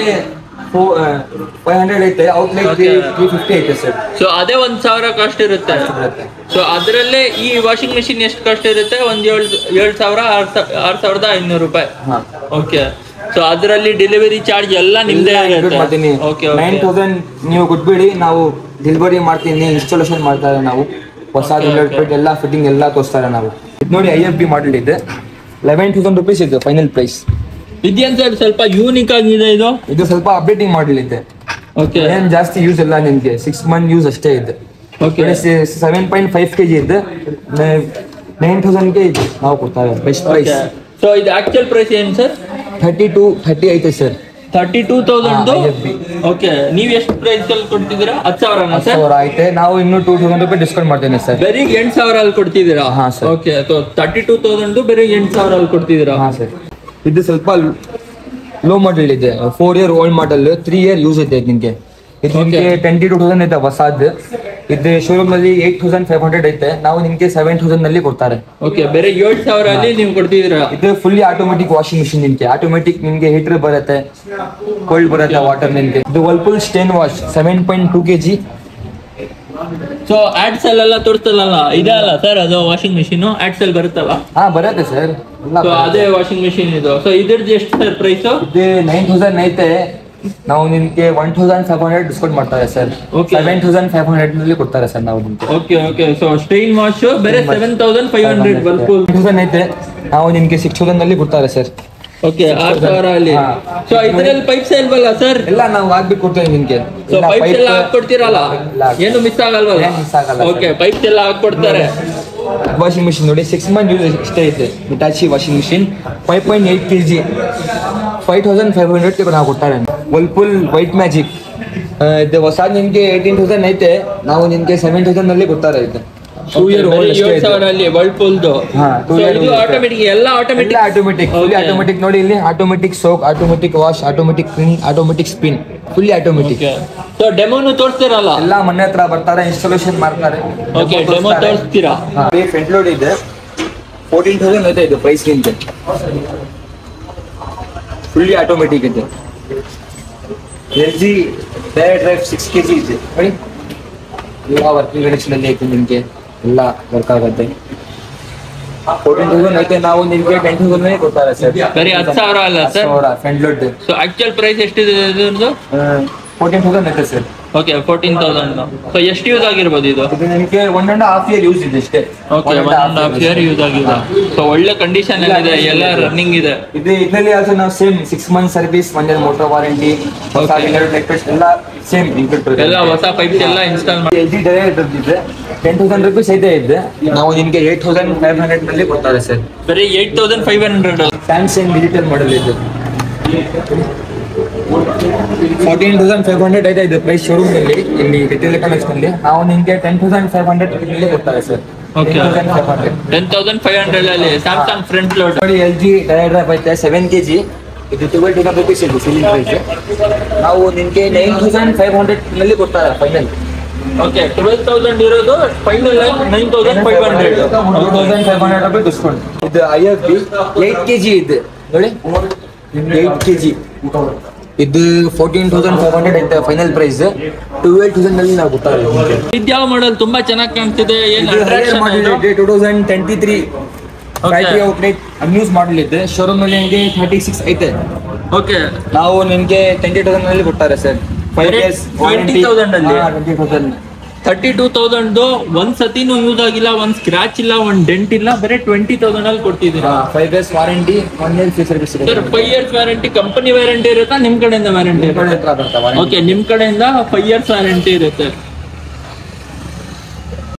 ಫೈವ್ ಹಂಡ್ರೆಡ್ ಐತೆ outlet three Okay. Three fifty ಐತೆ ಸರ್ ಸೊ ಅದೇ ಒಂದ್ ಸಾವಿರ ಕಾಸ್ಟ್ ಇರುತ್ತೆ ಬರುತ್ತೆ ಸೊ ಅದರಲ್ಲೇ ಈ ವಾಷಿಂಗ್ ಮಿಷಿನ್ ಎಷ್ಟು ಕಾಸ್ಟ್ ಇರುತ್ತೆ ಒಂದ್ ಏಳ್ ಏಳ್ ಸಾವಿರ ಆರ್ ಸಾ- ಆರ್ ಸಾವಿರದ ಐನೂರು ರೂಪಾಯಿ ಹಾ ಓಕೆ ಸೊ ಅದರಲ್ಲಿ ಡೆಲಿವರಿ ಚಾರ್ಜ್ ಎಲ್ಲ ನಿಮ್ದೇ ಇರುತ್ತೆ ಮಾಡ್ತೀನಿ ಓಕೆ ನೈನ್ ಓಕೆ ತೌಸಂಡ್ ನೀವು ಕೊಟ್ಬಿಡಿ ನಾವು ಡೆಲಿವರಿ ಮಾಡ್ತೀನಿ ಇನ್ಸ್ಟಾಲೇಷನ್ ಮಾಡ್ತಾರೆ ನಾವು ಹೊಸ Okay, ಡಿಲರ್ okay. ಎಲ್ಲ ಫಿಟ್ಟಿಂಗ್ ಎಲ್ಲ ತೋರಿಸ್ತಾರೆ ನಾವು ಇದು ನೋಡಿ ಐ ಎಫ್ ಬಿ ಮಾಡಲ್ ಇದೆ ಲೆವೆನ್ ತೌಸಂಡ್ ರುಪೀಸ್ ಇದೆ ಫೈನಲ್ ಪ್ರೈಸ್ ಇದೇನ್ ಸರ್ ಸ್ವಲ್ಪ ಯೂನಿಕ್ ಆಗಿದೆ ಇದು ಇದು ಸ್ವಲ್ಪ ಅಪ್ಡೇಟಿಂಗ್ ಮಾಡಲ್ ಇದೆ ಓಕೆ ಏನ್ ಜಾಸ್ತಿ ಯೂಸ್ ಇಲ್ಲ ನಿಮ್ಗೆ ಸಿಕ್ಸ್ ಮಂತ್ ಯೂಸ್ ಅಷ್ಟೇ ಇದೆ okay seven point five K G ಇದೆ ನೈನ್ ತೌಸಂಡ್ಗೆ ಇದೆ ನಾವು ಕೊಡ್ತಾರೆ ಬೆಸ್ಟ್ ಪ್ರೈಸ್ ಸೊ ಇದು ಆಕ್ಚುಯಲ್ ಪ್ರೈಸ್ ಏನು ಸರ್ ಥರ್ಟಿ ಟು ಥರ್ಟಿ ಐತೆ ಸರ್ ತರ್ಟಿ ಟೂ ತೌಸಂಡ್ ಹಾ, IFB. ಓಕೆ ನೀವ್ ಎಷ್ಟು ಪ್ರೈಸ್ ಅಲ್ಲಿ ಕೊಡ್ತಿದ್ದೀರಾ ಹತ್ತು ಸಾವಿರನಾ ಸರ್ ಸಾವಿರ ಐತೆ ನಾವು ಇನ್ನೂ ಟೂ ತೌಸಂಡ್ ರೂಪಾಯಿ ಡಿಸ್ಕೌಂಟ್ ಮಾಡ್ತೇನೆ ಸರ್ ಬರೀ ಎಂಟು ಸಾವಿರ ಅಲ್ಲಿ ಕೊಡ್ತಿದ್ದೀರಾ ಹಾ, sir. Okay so thirty two thousand ಬರೀ ಎಂಟು ಸಾವಿರ ಅಲ್ಲಿ ಕೊಡ್ತಿದ್ದೀರಾ ಹಾ ಸರ್ ಇದು ಸ್ವಲ್ಪ ಲೋ ಮಾಡೆಲ್ ಇದೆ four year old model three year use ಇದೆ ನಿಮಗೆ ಇದು ನಿಮಗೆ ಟ್ವೆಂಟಿ ಟೂ ತೌಸಂಡ್ ಐತೆ ಹೊಸಾದ್ ಇದು ಶೋರೂಮ್ ನಲ್ಲಿ ಏಟ್ ತೌಸಂಡ್ ಫೈವ್ ಹಂಡ್ರೆಡ್ ಐತೆ ನಾವು ನಿಮಗೆ ಸೆವೆನ್ ತೌಸಂಡ್ ನಲ್ಲಿ ಕೊಡ್ತಾರೆ ಓಕೆ ಬೇರೆ ಏಳು ಸಾವಿರ ಅಲ್ಲಿ ನೀವು ಕೊಡ್ತಿದ್ದೀರಾ ಇದು ಫುಲ್ಲಿ ಆಟೋಮೆಟಿಕ್ ವಾಷಿಂಗ್ ಮಿಷಿನ್ ನಿಮಗೆ ಆಟೋಮೆಟಿಕ್ ನಿಮಗೆ ಹೀಟರ್ ಬರುತ್ತೆ ಕೋಲ್ಡ್ ಬರುತ್ತೆ ವಾಟರ್ ನಿಮಗೆ ಇದು Whirlpool stain wash seven point two K G so ads ಅಲ್ಲೆಲ್ಲ ತೋರಿಸ್ತಲ್ಲ ಇದೆ ಅಲ್ಲ ಸರ್ ಅದು ವಾಷಿಂಗ್ ಮಿಷಿನ್ ಆಡ್ಸ್ ಅಲ್ಲಿ ಬರುತ್ತಲ್ಲ ಹಾ ಬರುತ್ತೆ ಸರ್ ಸೊ ಅದೇ ವಾಷಿಂಗ್ ಮಿಷಿನ್ ಇದು ಸೊ ಇದ್ರದ್ದು ಎಷ್ಟು ಸರ್ ಪ್ರೈಸ್ ಇದು ನೈನ್ ತೌಸಂಡ್ ಐತೆ ನಾವು ನಿಮ್ಗೆ one thousand five hundred discount ಮಾಡ್ತಾರೆ sir Okay. Seven thousand five hundred ನಲ್ಲಿ ಕೊಡ್ತಾರೆ ಸರ್ ನಾವು ನಿಮ್ಗೆ okay okay so stain wash ಬೇರೆ seven thousand five hundred Whirlpool thousand ಐತೆ ನಾವು ನಿಮ್ಗೆ ಸಿಕ್ಸ್ ತೌಸಂಡ್ ನಲ್ಲಿ ಕೊಡ್ತಾರೆ ಸರ್ ಓಕೆ ಆರು ಸಾವಿರ ಅಲ್ಲಿ ಹಾ. ಸೊ ಇದರಲ್ಲಿ ಪೈಪ್ಸ್ ಇಲ್ವಲ್ಲ ಸರ್ ಎಲ್ಲ ನಾವು ಹಾಕ್ಬಿಟ್ಟು ಕೊಡ್ತೇವೆ ನಿಮ್ಗೆ ಸೊ ಪೈಪ್ಸ್ ಎಲ್ಲ ಹಾಕೊಡ್ತೀರಲ್ಲ ಎಲ್ಲ ಹಾಕ್- ಏನು ಮಿಸ್ ಆಗಲ್ವಲ್ಲ ಏನ್ miss ಆಗಲ್ಲ, ಓಕೆ ಪೈಪ್ಸ್ ಎಲ್ಲ ಹಾಕೊಡ್ತಾರೆ ವಾಷಿಂಗ್ ಮಿಷಿನ್ ನೋಡಿ ಸಿಕ್ಸ್ ಮಂತ್ ಯೂಸ್ ಇಷ್ಟೇ ಐತೆ Hitachi washing machine five point eight K G five thousand five hundred ನಾವು ಕೊಡ್ತಾರೆ ವರ್ಲ್ಪೂಲ್ ವೈಟ್ ಮ್ಯಾಜಿಕ್ ಇದು ಹೊಸ ನಿಮ್ಗೆ ಏಯ್ಟೀನ್ ತೌಸಂಡ್ ಐತೆ ನಾವು ನಿಮ್ಗೆ ಸೆವೆನ್ ತೌಸಂಡ್ ನಲ್ಲಿ ಕೊಡ್ತಾರೆ ಇದು ಟೂ ಇಯರ್ ಓಲ್ಡ್ ಅಷ್ಟೇ ಏಳು ಇದೆ. ಸಾವಿರ ಅಲ್ಲಿ ವರ್ಲ್ಪೂಲ್ದು ಹಾ, two year ಇದು old. ಆಟೋಮೆಟಿಕ್ ಎಲ್ಲ ಎಲ್ಲ ಆಟೋಮೆಟಿಕ್ ಆಟೋಮೆಟಿಕ್ ಫುಲ್ಲಿ ಆಟೋಮೆಟಿಕ್ ನೋಡಿ ಇಲ್ಲಿ automatic soak automatic wash automatic clean automatic spin fully automatic so ಡೆಮೋನು ತೋರಿಸ್ತೀರಲ್ಲ ಎಲ್ಲ ಮನೆ ಹತ್ರ ಬರ್ತಾರೆ ಇನ್ಸ್ಟಾಲೇಷನ್ ಮಾಡ್ತಾರೆ ಓಕೆ ಡೆಮೋ ತೋರಿಸ್ತೀರಾ ಫ್ರಂಟ್ ಲೋಡ್ ಇದೆ ಫೋರ್ಟೀನ್ ತೌಸಂಡ್ ಐತೆ ಇದು ಪ್ರೈಸ್ ನಿಂತೆ ಫುಲ್ಲಿ ಆಟೋಮೆಟಿಕ್ ಇದೆ L G direct drive six K G ಇದೆ ನೋಡಿ ಎಲ್ಲ ವರ್ಕಿಂಗ್ ಕಂಡೀಷನ್ ಅಲ್ಲಿ ಐತೆ ನಿಮಗೆ ಎಲ್ಲ ವರ್ಕ್ ಆಗುತ್ತೆ ಫೋರ್ಟೀನ್ ತೌಸಂಡ್ ಐತೆ ನಾವು ನಿಮಗೆ ಟೆನ್ ತೌಸಂಡ್ ಕೊಡ್ತಾರೆ ಸರ್ ಬರೀ ಹತ್ತು ಸಾವಿರ ಅಲ್ಲ sir front load so actual price ಎಷ್ಟಿದೆ ಇದ್ರದ್ದು ಫೋರ್ಟೀನ್ ತೌಸಂಡ್ ಐತೆ sir okay fourteen thousand so ಎಷ್ಟು ಯೂಸ್ ಆಗಿರ್ಬೋದು ಇದು ಇದು ನಿಮಗೆ one and half year use ಇದೆ ಅಷ್ಟೇ okay one and half year use ಆಗಿದೆ ಸೊ ಒಳ್ಳೆ ಕಂಡೀಷನ್ ಇದೆ ಎಲ್ಲ ರನ್ನಿಂಗ್ ಇದೆ ಇದು ಇದರಲ್ಲಿ ಆಲ್ಸೋ ನಾವು same six month service one year motor warranty ಹೊಸ Okay. ಲೆಕ್ಟರ್ಸ್ ಎಲ್ಲ ಸೇಮ್ ಇನ್ಕ್ಲೂಡ್ ಎಲ್ಲ ಹೊಸ ಪೈಪ್ಸ್ ಎಲ್ಲ ಇನ್ಸ್ಟಾಲ್ ಮಾಡಿ ಎಲ್ ಜಿ ಡೈರೆಕ್ಟ್ ಇದೆ ಟೆನ್ ತೌಸಂಡ್ ರುಪೀಸ್ ಐತೆ ಇದೆ ನಾವು ನಿಮಗೆ ಏಟ್ ತೌಸಂಡ್ ಫೈವ್ ಹಂಡ್ರೆಡ್ ನಲ್ಲಿ ಕೊಡ್ತಾರೆ ಸರ್ ಬರೀ eight thousand five hundred Samsung digital model ಇದೆ ಫೋರ್ಟೀನ್ ತೌಸಂಡ್ ಫೈವ್ ಹಂಡ್ರೆಡ್ ಐತೆ ಇದು ಪ್ರೈಸ್ ಶೋರೂಮ್ ನಲ್ಲಿ ಇಲ್ಲಿ ರಿಟೇಲ್ ಎಲೆಕ್ಟ್ರಾನಿಕ್ಸ್ ನಲ್ಲಿ ನಾವು ನಿಮಗೆ ಟೆನ್ ತೌಸಂಡ್ ಫೈವ್ ಹಂಡ್ರೆಡ್ ನಲ್ಲಿ ಕೊಡ್ತಾರೆ sir Okay. Ten thousand five hundred ಅಲ್ಲಿ ಸ್ಯಾಮ್ಸಂಗ್ ಫ್ರಂಟ್ ಲೋಡ್ ನೋಡಿ ಎಲ್ ಜಿ ಟೈರ್ ಡ್ರೈವ್ ಐತೆ ಸೆವೆನ್ ಕೆ ಜಿ ಇದು ಟ್ವೆಲ್ ಟೂ ರುಪೀಸ್ ಇದೆ ಸೀಲಿಂಗ್ ಪ್ರೈಸ್ ನಾವು ನಿಮಗೆ ನೈನ್ ತೌಸಂಡ್ ಫೈವ್ ಹಂಡ್ರೆಡ್ ನಲ್ಲಿ ಕೊಡ್ತಾರೆ ಫೈನಲ್ ಓಕೆ ಟ್ವೆಲ್ ತೌಸಂಡ್ ಇರೋದು final nine thousand five hundred two thousand five hundred rupees discount ಇದು I F B eight K G ಇದೆ ನೋಡಿ ಏಟ್ ಕೆ ಜಿ ಇದು ಫೋರ್ಟೀನ್ ತೌಸಂಡ್ ಫೈವ್ ಹಂಡ್ರೆಡ್ ಐತೆ final price twelve thousand ನಲ್ಲಿ ನಾವು ಕೊಡ್ತಾರೆ ನಿಮ್ಗೆ. ಇದ್ಯಾವ ಮಾಡಲ್ ತುಂಬಾ ಚೆನ್ನಾಗಿ ಕಾಣ್ತಿದೆ ಏನ್ ಇದು ಹೈಯರ್ ಅಟ್ರಾಕ್ಷನ್ ಮಾಡಲ್ ಇದೆ two thousand twenty three factory outlet unused model ಇದೆ ಶೋರೂಮ್ ಅಲ್ಲಿ ನಿಮಗೆ ಥರ್ಟಿ ಸಿಕ್ಸ್ ಐತೆ ಓಕೆ ನಾವು ನಿಮಗೆ ಟ್ವೆಂಟಿ ತೌಸಂಡ್ ನಲ್ಲಿ ಕೊಡ್ತಾರೆ ಸರ್ ಫೈವ್ ಬರೀ ಇಯರ್ಸ್ 20,000 ಅಲ್ಲಿ? Twenty thousand thirty two thousand ಒಂದ್ ಸತಿನೂ ಯೂಸ್ ಆಗಿಲ್ಲ ಒಂದ್ ಸ್ಕ್ರಾಚ್ ಇಲ್ಲ ಒಂದ್ ಡೆಂಟ್ ಇಲ್ಲ ಬರೀ ಟ್ವೆಂಟಿ ತೌಸಂಡ್ ಅಲ್ಲಿ ಕೊಡ್ತಿದ್ದೀರಾ five years warranty one year free service ಇದೆ sir five years warranty company warranty ಇರುತ್ತಾ ನಿಮ್ ಕಡೆಯಿಂದ ವ್ಯಾರಂಟಿ ನಿಮ್ಮ ಕಡೆ ಹತ್ರ ಬರುತ್ತೆ warranty. ಓಕೆ ನಿಮ್ ಕಡೆಯಿಂದ ಫೈವ್ ಇಯರ್ಸ್ ವ್ಯಾರಂಟಿ ಇರುತ್ತೆ